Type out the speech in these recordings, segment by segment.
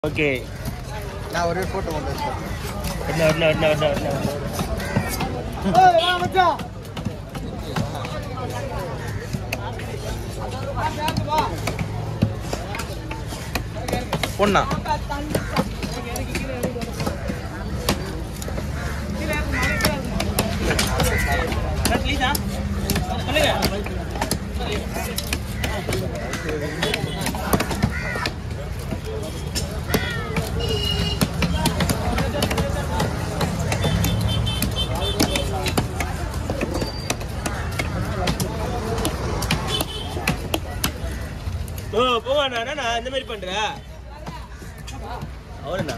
Okay நான் ஒரே photo கொண்டு வச்சேன் என்ன என்ன என்ன என்ன என்ன பொண்ணா ஓ போவாண்ணா என்னண்ணா இந்த மாதிரி பண்ற அவருண்ணா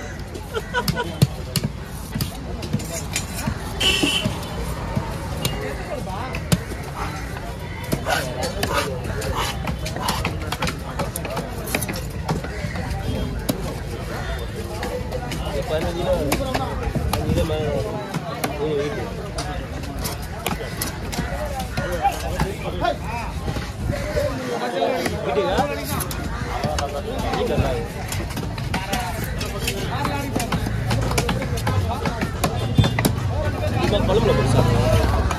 பதினஞ்சு கிலோ பதினஞ்சு கிலோ மேலே மூணு வெயிட்டு வீட்டுக்கா வீட்டுல இப்போ குழம்புல போட்டு சாப்பிடுவோம்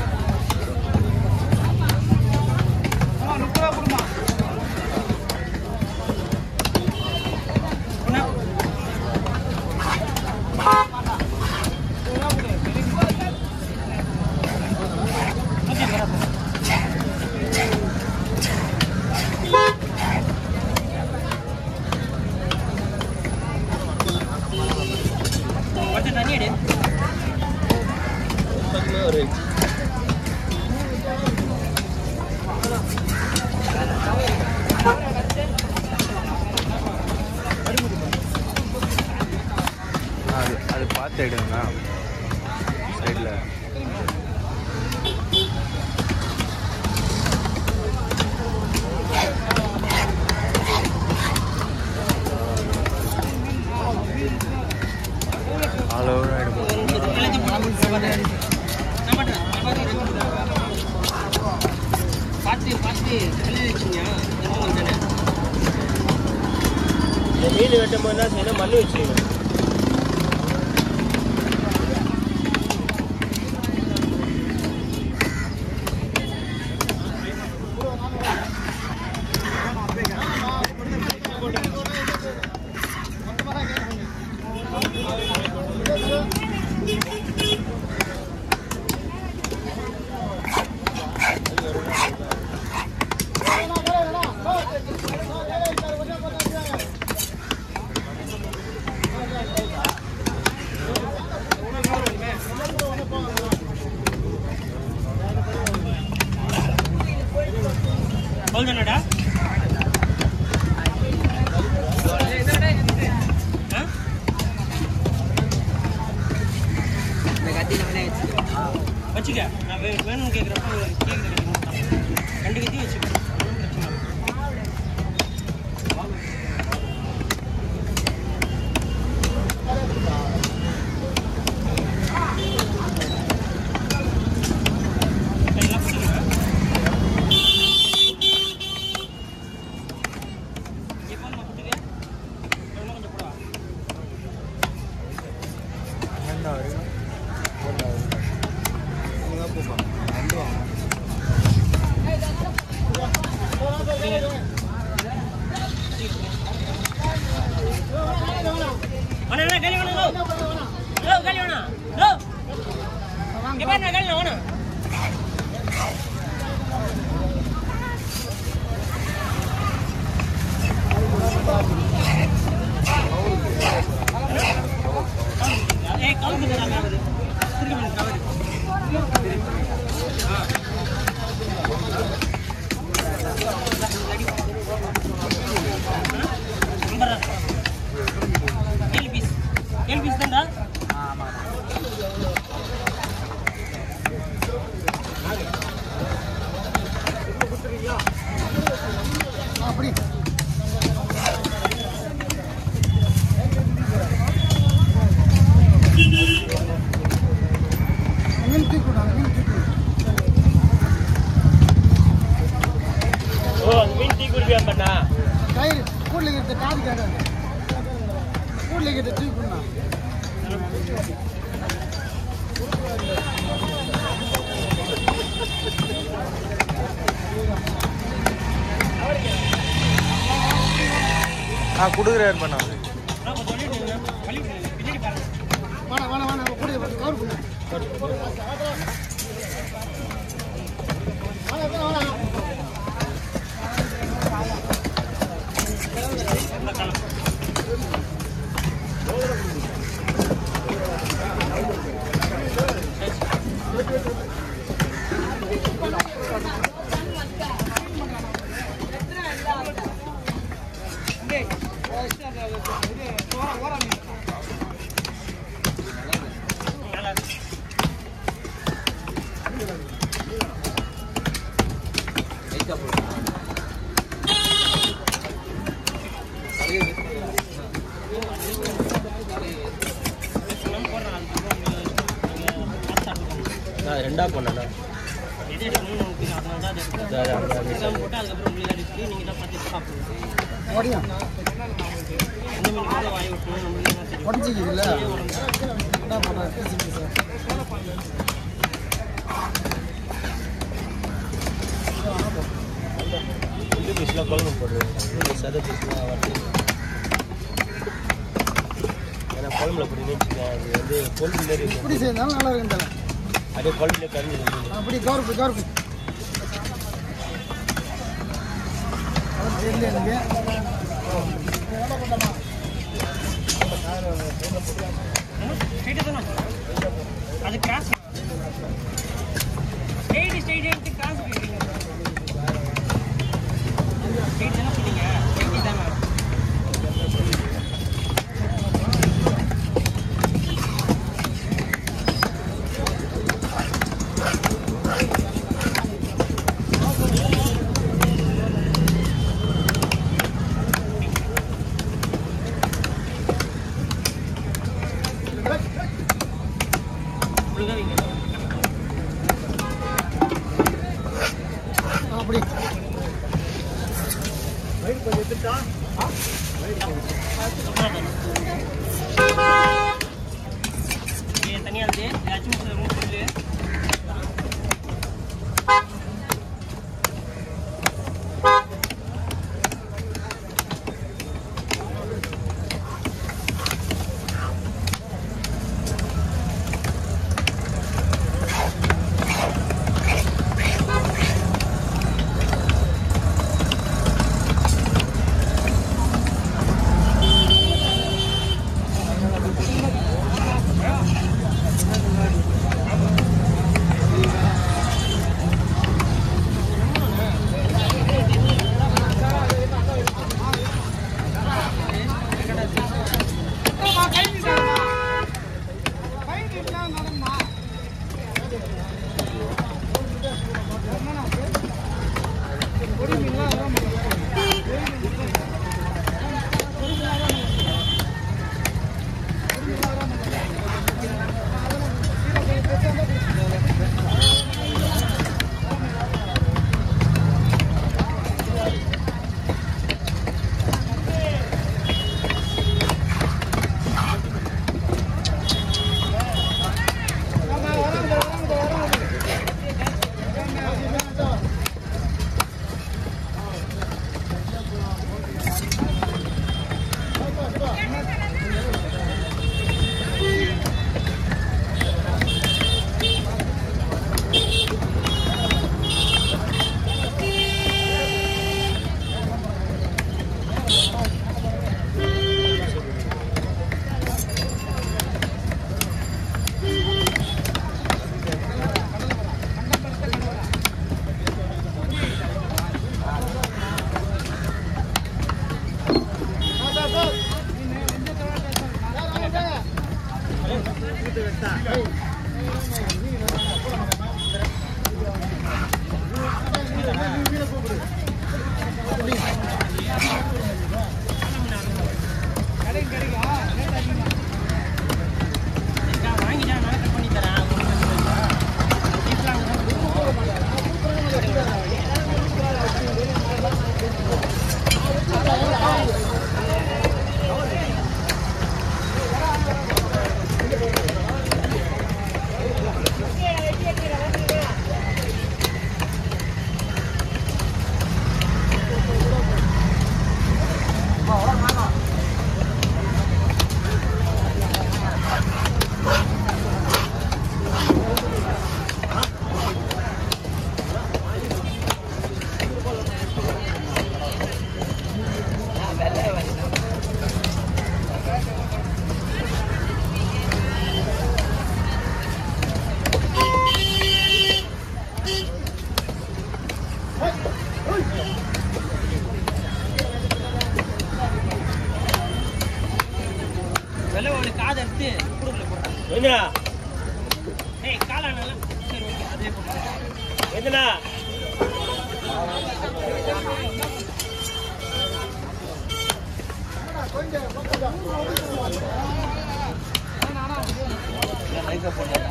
பக்கமே ஒரு அது அது பார்த்து எடுங்க சைடில் ஆல் ஓவர் ஆகிடும் இந்த மீன் வெட்டும் போது என்ன செய்யணும் மண்ணு வச்சுக்கணும் சொல்லுடா வச்சுக்க நான் வே- வேணும்னு கேட்குறப்ப கேட்குறேன் ரெண்டு கத்தி வச்சுக்க ஒண்ணும் பிரச்சனை இல்லை. எல்லாம் பிடிக்கல. இங்க போங்க, குட்டிங்க. இன்னும் கொஞ்சம் போடா. என்ன வருங்க போட்டா வருங்க நீங்கள் போப்பா வந்து வாங்க அண்ணா, அண்ணா, கையில வேணாம், லோ. லோ, கையில வேணாம். லோ. இங்க பாருண்ணா, கையில வேணாம். ஏய், கவுந்து போடா, கவுந்து. திரும்பி வந்து கவுரு. ஐம்பது ரூபா. ஏழு பீஸ் ஏழு பீஸ் தான்டா அப்படி பிள்ளைகிட்ட தூக்கி பண்ணா ஆ கொடுக்குறாரு பண்ணா நான் கொஞ்சம் சொல்லிட்டு இருந்தேன். வழி விடுங்க. பின்னாடி பாருங்க வேணாம் வேணாம் வேணாம் கூட கவர் பண்ணு நல்லா இருக்கு. சொல்லாம போடுறேன். அதுக்கப்புறம் நீங்க- நீங்க பார்த்து சாப்பிட்டுக்கோங்க. நான் ரெண்டா பண்ணா எது எடுக்கணும்னு உங்களுக்கு தெரியும். அதனால தான் அதை எடுத்தேன். எடுக்காம போட்டு அதுக்கப்புறம் உங்களுக்கு தான் இருக்கு. நீங்க தான் பார்த்து சாப்பிடணும். ஓடியா எந்த மீன் கூட வாய் விட்டணும் நம்மளுக்கு என்ன தெரியும் உடஞ்சிக்குதுல்ல பெரிய உடம்பு. என்ன பண்ண பேசி பேச புல்லு பீஸ்லாம் குழம்பு போடுறது சத பீஸ்லாம் வரது ஏன்னா குழம்புல போட்டு வச்சுக்கேன் அது வந்து கொழும்பு மாரி இருக்கும் இப்படி செய்தாலும் நல்லா இருக்கும் தலை அப்படியே குழம்புல கரைஞ்சி மீன் அப்படி கவர் பண்ணு கவர் பண்ணு அவர் தெரியல எனக்கு ஸ்ட்ரைட்டாக தானே அது கிராஸ் ஸ்ட்ரைட் ஸ்ட்ரைட் எடுத்து கிராஸ் கேட்டீங்க ஸ்ட்ரைட் தானே சொன்னீங்க ஸ்ட்ரைட் தானே ஒழுங்கா வைங்க அப்படி இது தனியாக இருக்கு ஏதாச்சும் ரூம் சொல்லு வாங்கிட்டா நான் கட் பண்ணி தரேன் ஒண்ணும் பிரச்சனை இல்லை. வெள்ளை ஒரு காதை எடுத்து குடுக்கல போடுறேன் எங்கடா ஏய் காளானால சரி ஓகே அதே போடுறேன் எங்கடா லைக்கா போட்டேன்